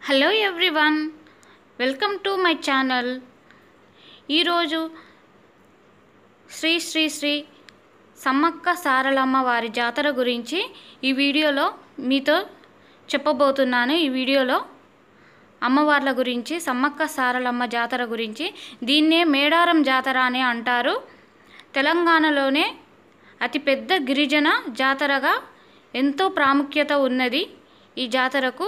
hello everyone welcome to my channel ఈరోజు శ్రీ శ్రీ శ్రీ సమ్మక్క సారలమ్మ వారి జాతర గురించి ఈ వీడియోలో మీతో చెప్పబోతున్నాను ఈ వీడియోలో అమ్మవార్ల గురించి సమ్మక్క సారలమ్మ జాతర గురించి దీన్నే మేడారం జాతర అని అంటారు తెలంగాణలోనే అతిపెద్ద గిరిజన జాతరగా ఎంతో ప్రాముఖ్యత ఉన్నది ఈ జాతరకు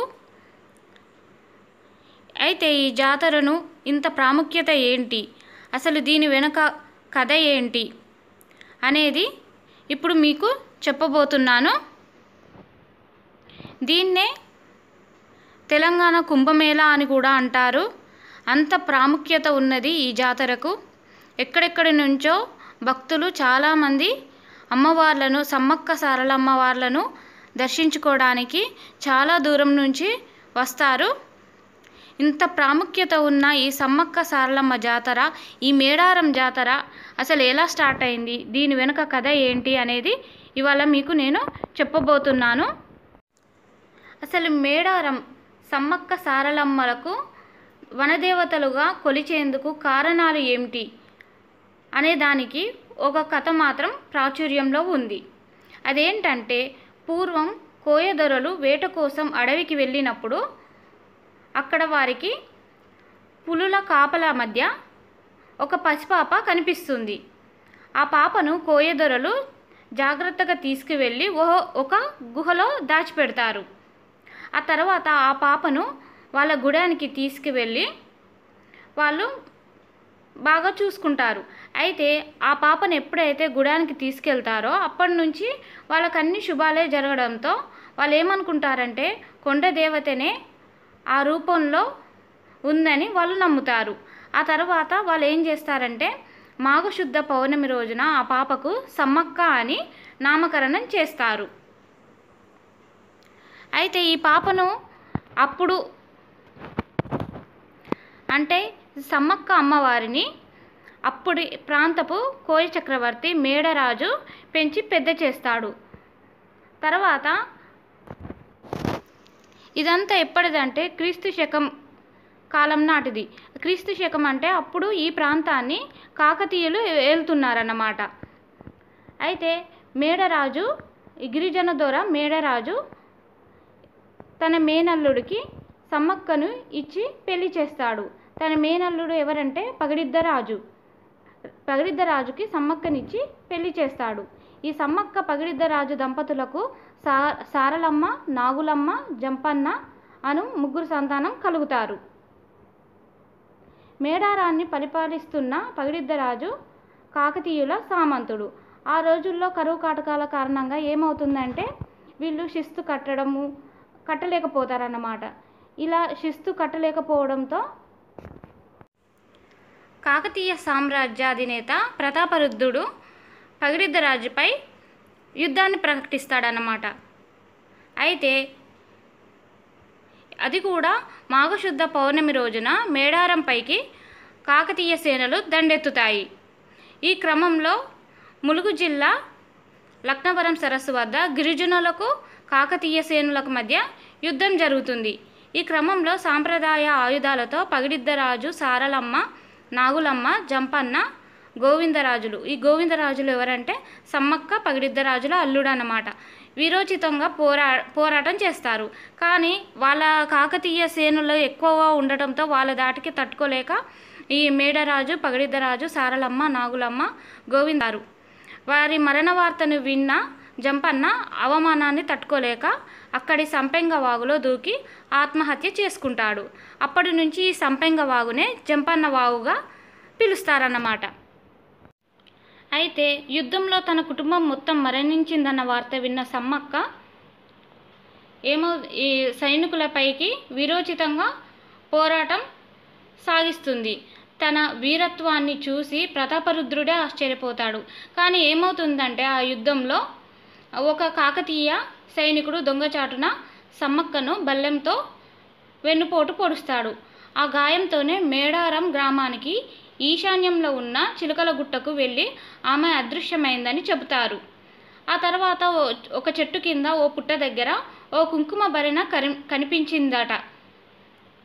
అయితే ఈ జాతరను ఇంత ప్రాముఖ్యత ఏంటి అసలు దీని వెనుక కథ ఏంటి అనేది ఇప్పుడు మీకు చెప్పబోతున్నాను దీన్నే తెలంగాణ కుంభమేళా అని కూడా అంటారు అంత ప్రాముఖ్యత ఉన్నది ఈ జాతరకు ఎక్కడెక్కడి నుంచో భక్తులు చాలామంది అమ్మవార్లను సమ్మక్క సారలమ్మవార్లను దర్శించుకోవడానికి చాలా దూరం నుంచి వస్తారు ఇంత ప్రాముఖ్యత ఉన్న ఈ సమ్మక్క సారలమ్మ జాతర ఈ మేడారం జాతర అసలు ఎలా స్టార్ట్ అయింది దీని వెనుక కథ ఏంటి అనేది ఇవాళ మీకు నేను చెప్పబోతున్నాను అసలు మేడారం సమ్మక్క సారలమ్మలకు వనదేవతలుగా కొలిచేందుకు కారణాలు ఏమిటి అనే దానికి ఒక కథ మాత్రం ప్రాచుర్యంలో ఉంది అదేంటంటే పూర్వం కోయదొరలు వేట కోసం అడవికి వెళ్ళినప్పుడు అక్కడ వారికి పులుల కాపల మధ్య ఒక పసిపాప కనిపిస్తుంది ఆ పాపను కోయదొరలు జాగ్రత్తగా తీసుకువెళ్ళి ఓ ఒక గుహలో దాచిపెడతారు ఆ తర్వాత ఆ పాపను వాళ్ళ గుడానికి తీసుకువెళ్ళి వాళ్ళు బాగా చూసుకుంటారు అయితే ఆ పాపను ఎప్పుడైతే గుడానికి తీసుకెళ్తారో అప్పటి నుంచి వాళ్ళకి అన్ని శుభాలే జరగడంతో వాళ్ళు ఏమనుకుంటారంటే కొండ దేవతనే ఆ రూపంలో ఉందని వాళ్ళు నమ్ముతారు ఆ తర్వాత వాళ్ళు ఏం చేస్తారంటే మాఘశుద్ధ పౌర్ణమి రోజున ఆ పాపకు సమ్మక్క అని నామకరణం చేస్తారు అయితే ఈ పాపను అప్పుడు అంటే సమ్మక్క అమ్మవారిని అప్పుడు ప్రాంతపు కోయ చక్రవర్తి మేడరాజు పెంచి పెద్ద చేస్తాడు తర్వాత ఇదంతా ఎప్పటిదంటే క్రీస్తు శకం కాలం నాటిది క్రీస్తు శకం అంటే అప్పుడు ఈ ప్రాంతాన్ని కాకతీయులు ఏలుతున్నారన్నమాట అయితే మేడరాజు ఈ గిరిజన దొర మేడరాజు తన మేనల్లుడికి సమ్మక్కను ఇచ్చి పెళ్లి చేస్తాడు తన మేనల్లుడు ఎవరంటే పగడిద్దరాజు పగడిద్దరాజుకి సమ్మక్కనిచ్చి పెళ్లి చేస్తాడు ఈ సమ్మక్క పగడిద్దరాజు దంపతులకు సా సారలమ్మ నాగులమ్మ జంపన్న అను ముగ్గురు సంతానం కలుగుతారు మేడారాన్ని పరిపాలిస్తున్న పగిడిద్దరాజు కాకతీయుల సామంతుడు ఆ రోజుల్లో కరువు కాటకాల కారణంగా ఏమవుతుందంటే వీళ్ళు శిస్తు కట్టడము కట్టలేకపోతారన్నమాట ఇలా శిస్తు కట్టలేకపోవడంతో కాకతీయ సామ్రాజ్యాధినేత ప్రతాపరుద్ధుడు పగిడిద్దరాజుపై యుద్ధాన్ని ప్రకటిస్తాడన్నమాట అయితే అది కూడా మాఘశుద్ధ పౌర్ణమి రోజున మేడారంపైకి కాకతీయ సేనలు దండెత్తుతాయి ఈ క్రమంలో ములుగు జిల్లా లక్నవరం సరస్సు వద్ద గిరిజనులకు కాకతీయ సేనులకు మధ్య యుద్ధం జరుగుతుంది ఈ క్రమంలో సాంప్రదాయ ఆయుధాలతో పగిడిద్దరాజు సారలమ్మ నాగులమ్మ జంపన్న గోవిందరాజులు ఈ గోవిందరాజులు ఎవరంటే సమ్మక్క పగిడిద్దరాజుల అల్లుడు అన్నమాట వీరోచితంగా పోరా పోరాటం చేస్తారు కానీ వాళ్ళ కాకతీయ సేనులు ఎక్కువగా ఉండటంతో వాళ్ళ దాటికి తట్టుకోలేక ఈ మేడరాజు పగడిద్దరాజు సారలమ్మ నాగులమ్మ గోవిందారు వారి మరణ వార్తను విన్న జంపన్న అవమానాన్ని తట్టుకోలేక అక్కడి సంపెంగ వాగులో దూకి ఆత్మహత్య చేసుకుంటాడు అప్పటి నుంచి ఈ సంపెంగ వాగునే జంపన్న వాగుగా పిలుస్తారన్నమాట అయితే యుద్ధంలో తన కుటుంబం మొత్తం మరణించిందన్న వార్త విన్న సమ్మక్క ఏమో ఈ సైనికులపైకి విరోచితంగా పోరాటం సాగిస్తుంది తన వీరత్వాన్ని చూసి ప్రతాపరుద్రుడే ఆశ్చర్యపోతాడు కానీ ఏమవుతుందంటే ఆ యుద్ధంలో ఒక కాకతీయ సైనికుడు దొంగచాటున సమ్మక్కను బల్లెంతో వెన్నుపోటు పొడుస్తాడు ఆ గాయంతోనే మేడారం గ్రామానికి ఈశాన్యంలో ఉన్న చిలుకల గుట్టకు వెళ్ళి ఆమె అదృశ్యమైందని చెబుతారు ఆ తర్వాత ఓ- ఒక చెట్టు కింద ఓ పుట్ట దగ్గర ఓ కుంకుమ భరిణ కరి కనిపించిందట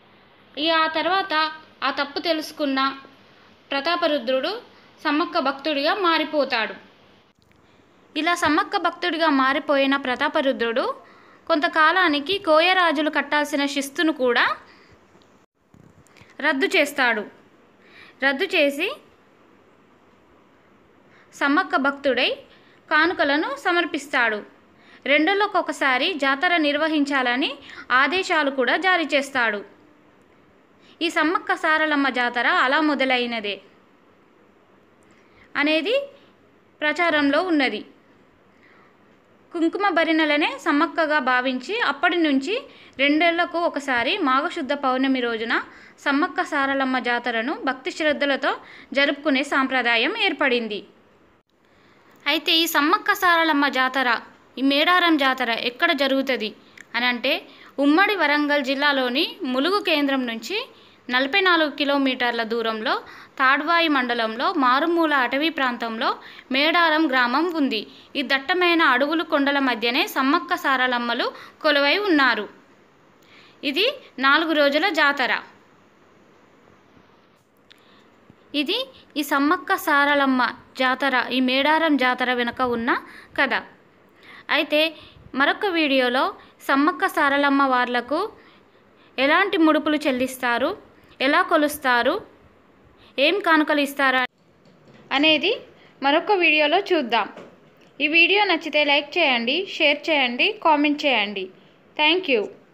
ఇక ఆ తర్వాత ఆ తప్పు తెలుసుకున్న ప్రతాపరుద్రుడు సమ్మక్క భక్తుడిగా మారిపోతాడు ఇలా సమ్మక్క భక్తుడిగా మారిపోయిన ప్రతాపరుద్రుడు కొంతకాలానికి కోయరాజులు కట్టాల్సిన శిస్తును కూడా రద్దు చేస్తాడు రద్దు చేసి సమ్మక్క భక్తుడై కానుకలను సమర్పిస్తాడు రెండేళ్ళకు ఒకసారి జాతర నిర్వహించాలని ఆదేశాలు కూడా జారీ చేస్తాడు ఈ సమ్మక్క సారలమ్మ జాతర అలా మొదలైనదే అనేది ప్రచారంలో ఉన్నది కుంకుమ భరిణలనే సమ్మక్కగా భావించి అప్పటి నుంచి రెండేళ్లకు ఒకసారి మాఘశుద్ధ పౌర్ణమి రోజున సమ్మక్క సారలమ్మ జాతరను భక్తి శ్రద్ధలతో జరుపుకునే సాంప్రదాయం ఏర్పడింది అయితే ఈ సమ్మక్క సారలమ్మ జాతర ఈ మేడారం జాతర ఎక్కడ జరుగుతుంది అని అంటే ఉమ్మడి వరంగల్ జిల్లాలోని ములుగు కేంద్రం నుంచి నలభై నాలుగు కిలోమీటర్ల దూరంలో తాడ్వాయి మండలంలో మారుమూల అటవీ ప్రాంతంలో మేడారం గ్రామం ఉంది ఈ దట్టమైన అడవులు కొండల మధ్యనే సమ్మక్క సారలమ్మలు కొలువై ఉన్నారు ఇది నాలుగు రోజుల జాతర ఇది ఈ సమ్మక్క సారలమ్మ జాతర ఈ మేడారం జాతర వెనుక ఉన్న కథ అయితే మరొక వీడియోలో సమ్మక్క సారలమ్మ వార్లకు ఎలాంటి ముడుపులు చెల్లిస్తారు ఎలా కొలుస్తారు ఏం కానుకలు ఇస్తారా అనేది మరొక వీడియోలో చూద్దాం ఈ వీడియో నచ్చితే లైక్ చేయండి షేర్ చేయండి కామెంట్ చేయండి థ్యాంక్ యూ